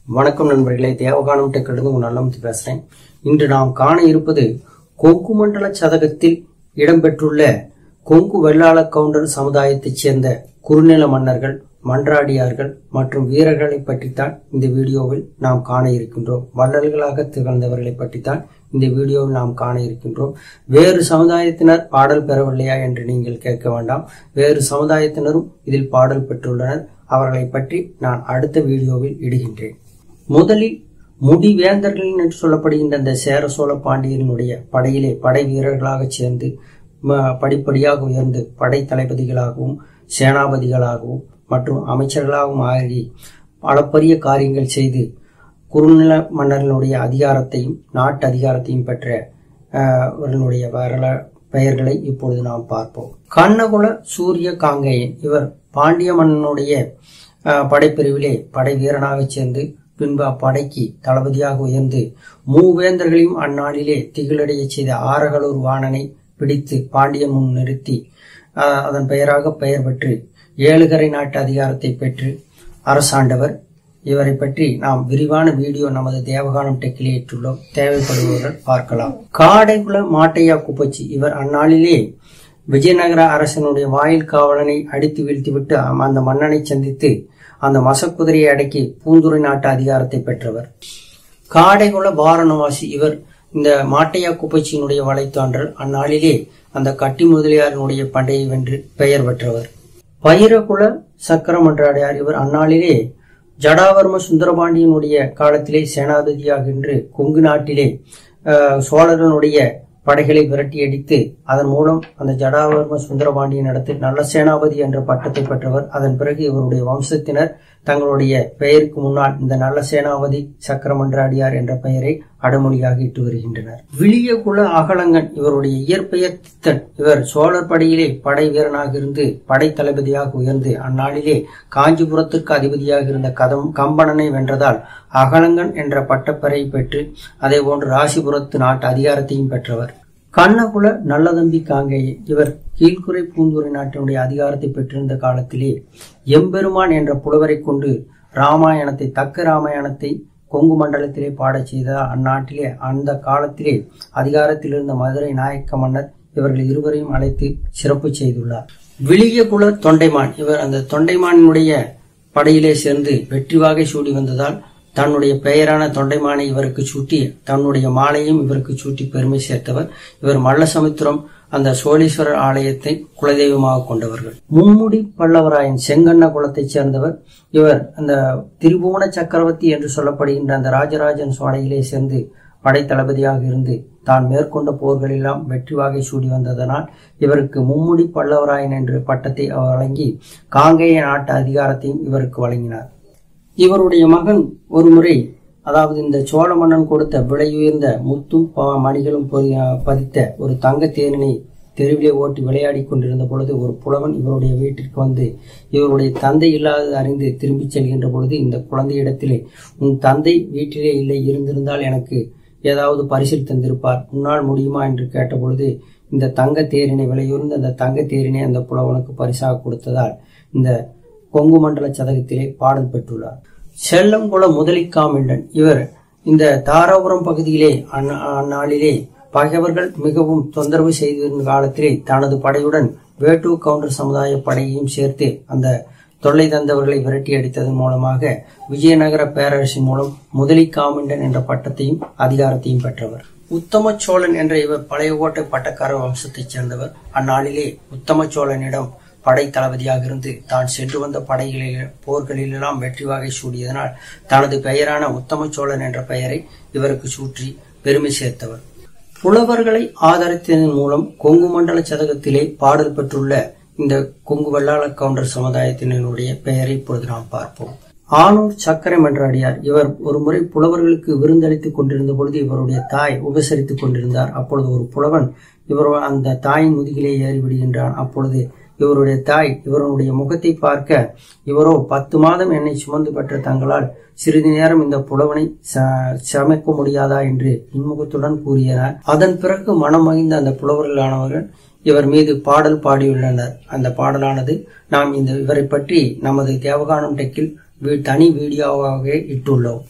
வணக்கம் நண்பர்களே தேவகானம் டெக்கிலிருந்து உங்கள் நல்லமுத்து பேசுறேன் இன்று நாம் காண இருப்பது கொங்கு மண்டல சதகத்தில் இடம்பெற்றுள்ள கொங்கு வெள்ளாள கவுண்டர் சமுதாயத்தைச் சேர்ந்த குறுநில மன்னர்கள் மன்றாடியார்கள் மற்றும் வீரர்களை பற்றித்தான் இந்த வீடியோவில் நாம் காண இருக்கின்றோம் வள்ளல்களாக திகழ்ந்தவர்களை பற்றித்தான் இந்த வீடியோவில் நாம் காண இருக்கின்றோம் வேறு சமுதாயத்தினர் பாடல் பெறவில்லையா என்று நீங்கள் கேட்க வேண்டாம் வேறு சமுதாயத்தினரும் இதில் பாடல் பெற்றுள்ளனர் அவர்களை பற்றி நான் அடுத்த வீடியோவில் இடுகின்றேன் முதலில் முடிவேந்தர்கள் என்று சொல்லப்படுகின்ற அந்த சேர சோழ பாண்டியனுடைய படையிலே படை வீரர்களாக சேர்ந்து ம- படிப்படியாக உயர்ந்து படை தளபதிகளாகவும் சேனாபதிகளாகவும் மற்றும் அமைச்சர்களாகவும் ஆகி அளப்பரிய காரியங்கள் செய்து குறுநில மன்னர்களுடைய அதிகாரத்தையும் நாட்டு அதிகாரத்தையும் பெற்ற ஆஹ், அவர்களுடைய வரல பெயர்களை இப்பொழுது நாம் பார்ப்போம் கண்ணகுல சூரிய காங்கேயன் இவர் பாண்டிய மன்னனுடைய ஆஹ், படைப்பிரிவிலே படை வீரனாக சேர்ந்து பின்பு அப்படைக்கு தளபதியாக உயர்ந்து மூவேந்தர்களையும் அந்நாளிலே திகிலடைய செய்த ஆரகலூர் வாணனை பிடித்து பாண்டியன் முன் நிறுத்தி ஆஹ், அதன் பெயராக பெயர் பெற்று ஏழுகரை நாட்டு அதிகாரத்தை பெற்று அரசாண்டவர் இவரை பற்றி நாம் விரிவான வீடியோ நமது தேவகானம் டெக்கில் ஏற்றுள்ளோம் தேவைப்படுபவர்கள் பார்க்கலாம் காடைக்குள மாட்டையா குப்பச்சி இவர் அந்நாளிலே விஜயநகர அரசனுடைய வாயில் காவலனை அடித்து வீழ்த்திவிட்டு அம்- அந்த மன்னனை சந்தித்து அந்த மசக்குதிரையை அடக்கி பூந்துரை நாட்டு அதிகாரத்தை பெற்றவர் காடைகுல வாரணவாசி இவர் இந்த மாட்டையா குப்பச்சியினுடைய வலைத்தாண்டல் அந்நாளிலே அந்த கட்டி முதலியாரினுடைய பண்டையை வென்று பெயர் பெற்றவர் பைரகுல சக்கரமன்றாடையார் இவர் அந்நாளிலே ஜடாவர்ம சுந்தரபாண்டியனுடைய காலத்திலே சேனாதிபதியாகின்று கொங்கு நாட்டிலே அஹ், சோழர்களுடைய படைகளை விரட்டியடித்து அதன் மூலம் அந்த ஜடாவர்ம சுந்தரபாண்டியன் இடத்தில் நல்ல சேனாபதி என்ற பட்டத்தை பெற்றவர் அதன் பிறகு இவருடைய வம்சத்தினர் தங்களுடைய பெயருக்கு முன்னால் இந்த நல்ல சேனாபதி சக்கரமன்றாடியார் என்ற பெயரை அடமொழியாக இட்டு வருகின்றனர் விளியகுல அகலங்கன் இவருடைய இயற்பெயர் தித்தன் இவர் சோழர் படையிலே படை வீரனாக இருந்து படை தளபதியாக உயர்ந்து அந்நாளிலே காஞ்சிபுரத்திற்கு அதிபதியாக இருந்த கதம் கம்பணனை வென்றதால் அகலங்கன் என்ற பட்டப்பெயரை பெற்று அதே போன்று ராசிபுரத்து நாட்டு அதிகாரத்தையும் பெற்றவர் கண்ணகுல நல்லதம்பி காங்கேய இவர் கீழ்குறை பூந்துரை நாட்டினுடைய அதிகாரத்தை பெற்றிருந்த காலத்திலே எம்பெருமான் என்ற புலவரை கொண்டு ராமாயணத்தை தக்க ராமாயணத்தை கொங்கு மண்டலத்திலே பாடச் செய்ததால் அந்நாட்டிலே அந்த காலத்திலே அதிகாரத்தில் இருந்த மதுரை நாயக்க மன்னர் இவர்கள் இருவரையும் அழைத்து சிறப்பு செய்துள்ளார் விளியகுல தொண்டைமான் இவர் அந்த தொண்டைமானினுடைய படையிலே சேர்ந்து வெற்றி வாகை சூடி வந்ததால் தன்னுடைய பெயரான தொண்டைமானை இவருக்கு சூட்டி தன்னுடைய மாலையும் இவருக்கு சூட்டி பெருமை சேர்த்தவர் இவர் மல்லசமுத்திரம் அந்த சோழீஸ்வரர் ஆலயத்தை குலதெய்வமாக கொண்டவர்கள் மும்முடி பல்லவராயன் செங்கண்ண குலத்தைச் சேர்ந்தவர் இவர் அந்த திரிபுவன சக்கரவர்த்தி என்று சொல்லப்படுகின்ற அந்த ராஜராஜன் சோலையிலே சேர்ந்து படை தளபதியாக இருந்து தான் மேற்கொண்ட போர்களெல்லாம் வெற்றி வாகை சூடி வந்ததனால் இவருக்கு மும்முடி பல்லவராயன் என்ற பட்டத்தை அவர் வழங்கி காங்கேய நாட்டு அதிகாரத்தையும் இவருக்கு வழங்கினார் இவருடைய மகன் ஒருமுறை அதாவது இந்த சோழ மன்னன் கொடுத்த விலையுயர்ந்த முத்தும் ப- மணிகளும் பொதி- பதித்த ஒரு தங்க தேனினை தெருவிலே ஓட்டி விளையாடி கொண்டிருந்த பொழுது ஒரு புலவன் இவருடைய வீட்டிற்கு வந்து இவருடைய தந்தை இல்லாதது அறிந்து திரும்பிச் செல்கின்ற பொழுது இந்த குழந்தையிடத்திலே உன் தந்தை வீட்டிலே இல்லை இருந்திருந்தால் எனக்கு ஏதாவது பரிசில் தந்திருப்பார் உன்னால் முடியுமா என்று கேட்டபொழுது இந்த தங்க தேரினை விலையுயர்ந்த அந்த தங்க தேரினை அந்த புலவனுக்கு பரிசாக கொடுத்ததால் இந்த கொங்கு மண்டல சதகத்திலே பாடல் பெற்றுள்ளார் செல்லங்குள முதலிக்காமில்லன் இவர் இந்த தாராபுரம் பகுதியிலே அந்நா- அந்நாளிலே பகைவர்கள் மிகவும் தொந்தரவு செய்திருந்த காலத்திலே தனது படையுடன் வேட்டூர் கவுண்டர் சமுதாய படையையும் சேர்த்து அந்த தொல்லை தந்தவர்களை விரட்டி அடித்ததன் மூலமாக விஜயநகர பேரரசின் மூலம் முதலிக்காமிண்டன் என்ற பட்டத்தையும் அதிகாரத்தையும் பெற்றவர் உத்தம சோழன் என்ற இவர் பழைய கோட்டை பட்டக்கார வம்சத்தைச் சேர்ந்தவர் அந்நாளிலே உத்தம சோழனிடம் படை தளபதியாக இருந்து தான் சென்று வந்த படைகளில் போர்களிலெல்லாம் வெற்றி வாகை சூடியதனால் தனது பெயரான உத்தம சோழன் என்ற பெயரை இவருக்கு சூற்றி பெருமை சேர்த்தவர் புலவர்களை ஆதரித்ததன் மூலம் கொங்கு மண்டல சதகத்திலே பாடல் பெற்றுள்ள இந்த கொங்கு வெள்ளாள கவுண்டர் சமுதாயத்தினருடைய பெயரை இப்பொழுது நாம் பார்ப்போம் ஆனூர் சக்கரை மன்றாடியார் இவர் ஒரு முறை புலவர்களுக்கு விருந்தளித்துக் கொண்டிருந்த பொழுது இவருடைய தாய் உபசரித்துக் கொண்டிருந்தார் அப்பொழுது ஒரு புலவன் இவர் அந்த தாயின் முதுகிலே ஏறி விடுகின்றான் அப்பொழுது இவருடைய தாய் இவருடைய முகத்தை பார்க்க இவரோ பத்து மாதம் என்னை சுமந்து பெற்ற தங்களால் சிறிது நேரம் இந்த புலவனை ச- சமைக்க முடியாதா என்று இன்முகத்துடன் கூறினார் அதன் பிறகு மனம் மகிழ்ந்த அந்த புலவர்களானவர்கள் இவர் மீது பாடல் பாடியுள்ளனர் அந்த பாடலானது நாம் இந்த இவரை பற்றி நமது தேவகானம் டெக்கில் வீ- தனி வீடியோவாக இட்டுள்ளோம்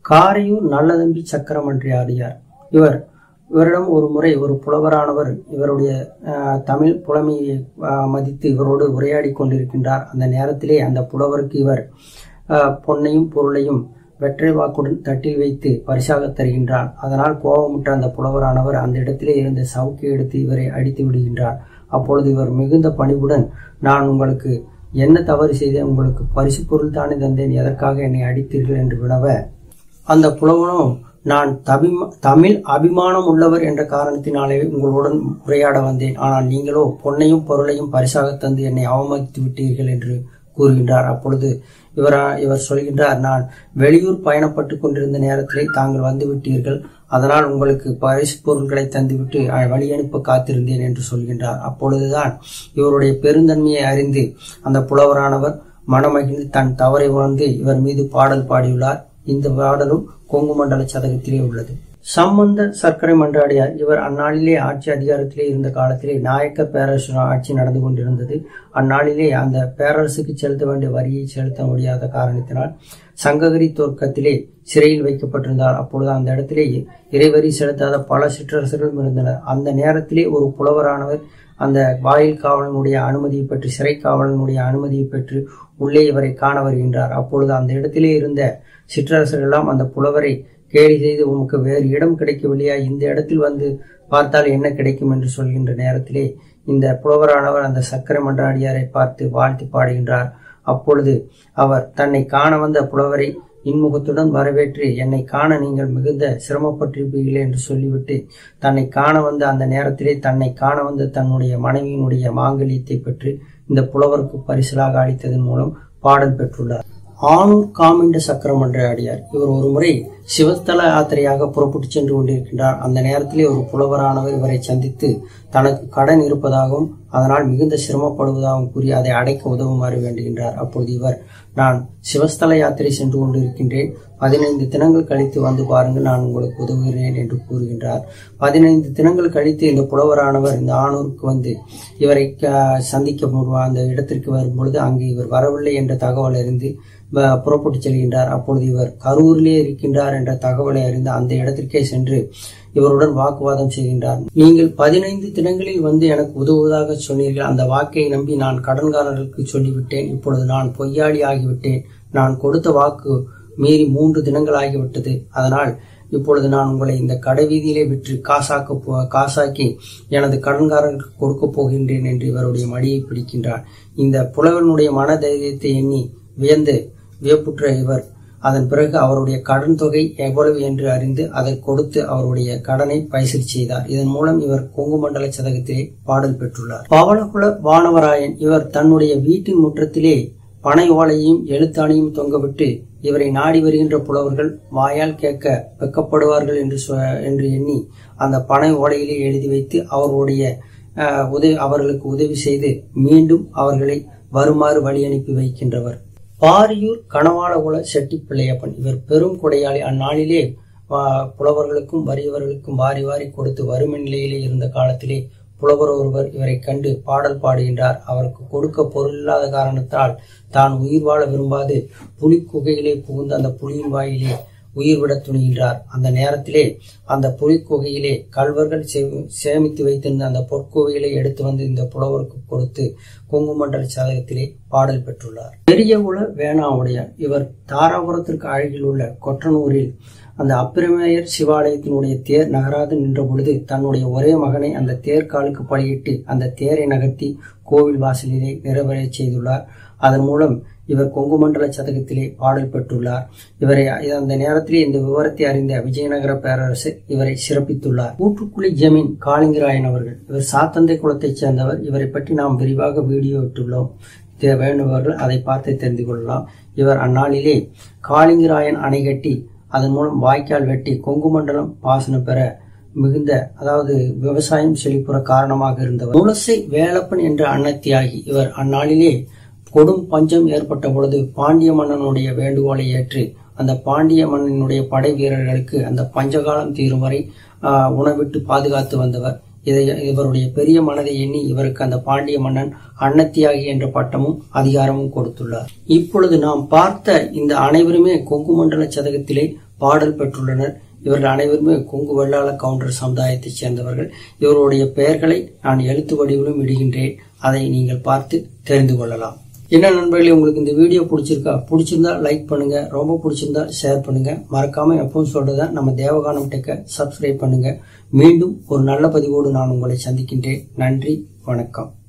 காரையூர் நல்லதம்பி சக்கரமன்றி ஆடியார் இவர் இவரிடம் ஒரு முறை ஒரு புலவரானவர் இவருடைய அஹ், தமிழ் புலமையை அஹ், மதித்து இவரோடு உரையாடி கொண்டிருக்கின்றார் அந்த நேரத்திலே அந்த புலவருக்கு இவர் அஹ், பொன்னையும் பொருளையும் வெற்றை வாக்குடன் தட்டில் வைத்து பரிசாக தருகின்றார் அதனால் கோபமுற்ற அந்த புலவரானவர் அந்த இடத்திலே இருந்த சவுக்கை எடுத்து இவரை அடித்து விடுகின்றார் அப்பொழுது இவர் மிகுந்த பணிவுடன் நான் உங்களுக்கு என்ன தவறு செய்தேன் உங்களுக்கு பரிசு பொருள் தானே தந்தேன் எதற்காக என்னை அடித்தீர்கள் என்று வினவ அந்த புலவனோ நான் தபிம தமிழ் அபிமானம் உள்ளவர் என்ற காரணத்தினாலே உங்களுடன் உரையாட வந்தேன் ஆனால் நீங்களோ பொன்னையும் பொருளையும் பரிசாக தந்து என்னை அவமதித்து விட்டீர்கள் என்று கூறுகின்றார் அப்பொழுது இவர் இவர் சொல்கின்றார் நான் வெளியூர் பயணப்பட்டு கொண்டிருந்த நேரத்திலே தாங்கள் வந்து விட்டீர்கள் அதனால் உங்களுக்கு பரிசு பொருட்களை தந்துவிட்டு அஹ், வழி அனுப்ப காத்திருந்தேன் என்று சொல்கின்றார் அப்பொழுதுதான் இவருடைய பெருந்தன்மையை அறிந்து அந்த புலவரானவர் மனமகிழ்ந்து தன் தவறை உணர்ந்து இவர் மீது பாடல் பாடியுள்ளார் இந்த பாடலும் கொங்கு மண்டல சதகத்திலே உள்ளது சம்பந்த சர்க்கரை மன்றாடியார் இவர் அந்நாளிலே ஆட்சி அதிகாரத்திலே இருந்த காலத்திலே நாயக்க பேரரசு ஆட்சி நடந்து கொண்டிருந்தது அந்நாளிலே அந்த பேரரசுக்கு செலுத்த வேண்டிய வரியை செலுத்த முடியாத காரணத்தினால் சங்ககிரி தோற்கத்திலே சிறையில் வைக்கப்பட்டிருந்தார் அப்பொழுது அந்த இடத்திலே இறைவரி செலுத்தாத பல சிற்றரசர்களும் இருந்தனர் அந்த நேரத்திலே ஒரு புலவரானவர் அந்த வாயில் காவலனுடைய அனுமதியை பெற்று சிறை காவலனுடைய அனுமதியை பெற்று உள்ளே இவரை காண வருகின்றார் அப்பொழுது அந்த இடத்திலே இருந்த சிற்றரசர்கள் எல்லாம் அந்த புலவரை கேலி செய்து உமக்கு வேறு இடம் கிடைக்கவில்லையா இந்த இடத்தில் வந்து பார்த்தால் என்ன கிடைக்கும் என்று சொல்கின்ற நேரத்திலே இந்த புலவரானவர் அந்த சக்கரை மன்றாடியாரை பார்த்து வாழ்த்து பாடுகின்றார் அப்பொழுது அவர் தன்னை காண வந்த புலவரை இன்முகத்துடன் வரவேற்று என்னை காண நீங்கள் மிகுந்த சிரமப்பட்டிருப்பீர்களே என்று சொல்லிவிட்டு தன்னை காண வந்த அந்த நேரத்திலே தன்னை காண வந்த தன்னுடைய மனைவியினுடைய மாங்கல்யத்தை பெற்று இந்த புலவருக்கு பரிசலாக அளித்ததன் மூலம் பாடல் பெற்றுள்ளார் ஆணூர் காமிண்ட சக்கரமன்ற அடியார் இவர் ஒரு முறை சிவஸ்தல யாத்திரையாக புறப்பட்டு சென்று கொண்டிருக்கின்றார் அந்த நேரத்திலே ஒரு புலவரானவர் இவரை சந்தித்து தனக்கு கடன் இருப்பதாகவும் அதனால் மிகுந்த சிரமப்படுவதாகவும் கூறி அதை அடைக்க உதவுமாறு வேண்டுகின்றார் அப்பொழுது இவர் நான் சிவஸ்தல யாத்திரை சென்று கொண்டிருக்கின்றேன் பதினைந்து தினங்கள் கழித்து வந்து பாருங்கள் நான் உங்களுக்கு உதவுகிறேன் என்று கூறுகின்றார் பதினைந்து தினங்கள் கழித்து இந்த புலவரானவர் இந்த ஆணூருக்கு வந்து இவரை க- சந்திக்க முன் அந்த இடத்திற்கு வரும்பொழுது அங்கு இவர் வரவில்லை என்ற தகவல் அறிந்து வ- புறப்பட்டு செல்கின்றார் அப்பொழுது இவர் கரூரிலே இருக்கின்றார் என்ற தகவலை அறிந்து அந்த இடத்திற்கே சென்று இவருடன் வாக்குவாதம் செய்கின்றார் நீங்கள் பதினைந்து தினங்களில் வந்து எனக்கு உதவுவதாக சொன்னீர்கள் அந்த வாக்கை நம்பி நான் கடன்காரர்களுக்கு சொல்லிவிட்டேன் இப்பொழுது நான் பொய்யாளி ஆகிவிட்டேன் நான் கொடுத்த வாக்கு மீறி மூன்று தினங்கள் ஆகிவிட்டது அதனால் இப்பொழுது நான் உங்களை இந்த கடை வீதியிலே விற்று காசாக்க போ- காசாக்கி எனது கடன்காரர்களுக்கு கொடுக்க போகின்றேன் என்று இவருடைய மடியை பிடிக்கின்றார் இந்த புலவனுடைய மன தைரியத்தை எண்ணி வியந்து வியப்புற்ற இவர் அதன் பிறகு அவருடைய கடன் தொகை எவ்வளவு என்று அறிந்து அதை கொடுத்து அவருடைய கடனை பைசல் செய்தார் இதன் மூலம் இவர் கொங்கு மண்டல சதகத்திலே பாடல் பெற்றுள்ளார் பவளகுல வானவராயன் இவர் தன்னுடைய வீட்டின் முற்றத்திலே பனை ஓலையையும் எழுத்தாணையும் தொங்கவிட்டு இவரை நாடி வருகின்ற புலவர்கள் வாயால் கேட்க வெக்கப்படுவார்கள் என்று சொ- என்று எண்ணி அந்த பனை ஓலையிலே எழுதி வைத்து அவர்களுடைய அஹ், உதவி அவர்களுக்கு உதவி செய்து மீண்டும் அவர்களை வருமாறு வழி அனுப்பி வைக்கின்றவர் பாரியூர் கணவாளகுல செட்டி பிள்ளையப்பன் இவர் பெரும் கொடையாளி அந்நாளிலே ஆ, புலவர்களுக்கும் வறியவர்களுக்கும் வாரி வாரி கொடுத்து வறுமை நிலையிலே இருந்த காலத்திலே புலவர் ஒருவர் இவரை கண்டு பாடல் பாடுகின்றார் அவருக்கு கொடுக்க பொருள் இல்லாத காரணத்தால் தான் உயிர் வாழ விரும்பாது புலி குகையிலே புகுந்து அந்த புலியின் வாயிலே உயிர் விட துணிகின்றார் அந்த நேரத்திலே அந்த புலிக்குகையிலே கல்வர்கள் சே- சேமித்து வைத்திருந்த அந்த பொற்குகையிலே எடுத்து வந்து இந்த புலவருக்கு கொடுத்து கொங்கு மண்டல சாதகத்திலே பாடல் பெற்றுள்ளார் பெரிய உல வேணாவுடையார் இவர் தாராபுரத்திற்கு அருகில் உள்ள கொற்றனூரில் அந்த அப்பிரமேயர் சிவாலயத்தினுடைய தேர் நகராது நின்ற பொழுது தன்னுடைய ஒரே மகனை அந்த தேர் காலுக்கு பலியிட்டு அந்த தேரை நகர்த்தி கோவில் வாசலிலே நிறைவேறச் செய்துள்ளார் அதன் மூலம் இவர் கொங்கு மண்டல சதகத்திலே பாடல் பெற்றுள்ளார் இவரை அந்த நேரத்திலே இந்த விவரத்தை அறிந்த விஜயநகர பேரரசு இவரை சிறப்பித்துள்ளார் ஊற்றுக்குழி ஜமீன் காளிங்கராயன் அவர்கள் இவர் சாத்தந்தை குலத்தைச் சேர்ந்தவர் இவரை பற்றி நாம் விரிவாக வீடியோ விட்டுள்ளோம் தே- வேண்டுபவர்கள் அதை பார்த்து தெரிந்து கொள்ளலாம் இவர் அந்நாளிலே காளிங்கராயன் அணை கட்டி அதன் மூலம் வாய்க்கால் வெட்டி கொங்கு மண்டலம் பாசனம் பெற மிகுந்த அதாவது விவசாயம் செழிப்புற காரணமாக இருந்தவர் துளசி வேலப்பன் என்ற அன்னத்தியாகி இவர் அந்நாளிலே கொடும் பஞ்சம் ஏற்பட்ட பொழுது பாண்டிய மன்னனுடைய வேண்டுகோளை ஏற்று அந்த பாண்டிய மன்னனுடைய படை வீரர்களுக்கு அந்த பஞ்சகாலம் தீரும் வரை ஆஹ், உணவிட்டு பாதுகாத்து வந்தவர் இதை இவருடைய பெரிய மனதை எண்ணி இவருக்கு அந்த பாண்டிய மன்னன் அன்னத்தியாகி என்ற பட்டமும் அதிகாரமும் கொடுத்துள்ளார் இப்பொழுது நாம் பார்த்த இந்த அனைவருமே கொங்கு மண்டல சதகத்திலே பாடல் பெற்றுள்ளனர் இவர்கள் அனைவருமே கொங்கு வெள்ளாள கவுண்டர் சமுதாயத்தைச் சேர்ந்தவர்கள் இவருடைய பெயர்களை நான் எழுத்து வடிவிலும் இடுகின்றேன் அதை நீங்கள் பார்த்து தெரிந்து கொள்ளலாம் என்ன நண்பர்களே உங்களுக்கு இந்த வீடியோ பிடிச்சிருக்கா பிடிச்சிருந்தா லைக் பண்ணுங்க ரொம்ப பிடிச்சிருந்தா ஷேர் பண்ணுங்க மறக்காம எப்பவும் சொல்றத நம்ம தேவகானம் டெக்க சப்ஸ்கிரைப் பண்ணுங்க மீண்டும் ஒரு நல்ல பதிவோடு நான் உங்களை சந்திக்கின்றேன் நன்றி வணக்கம்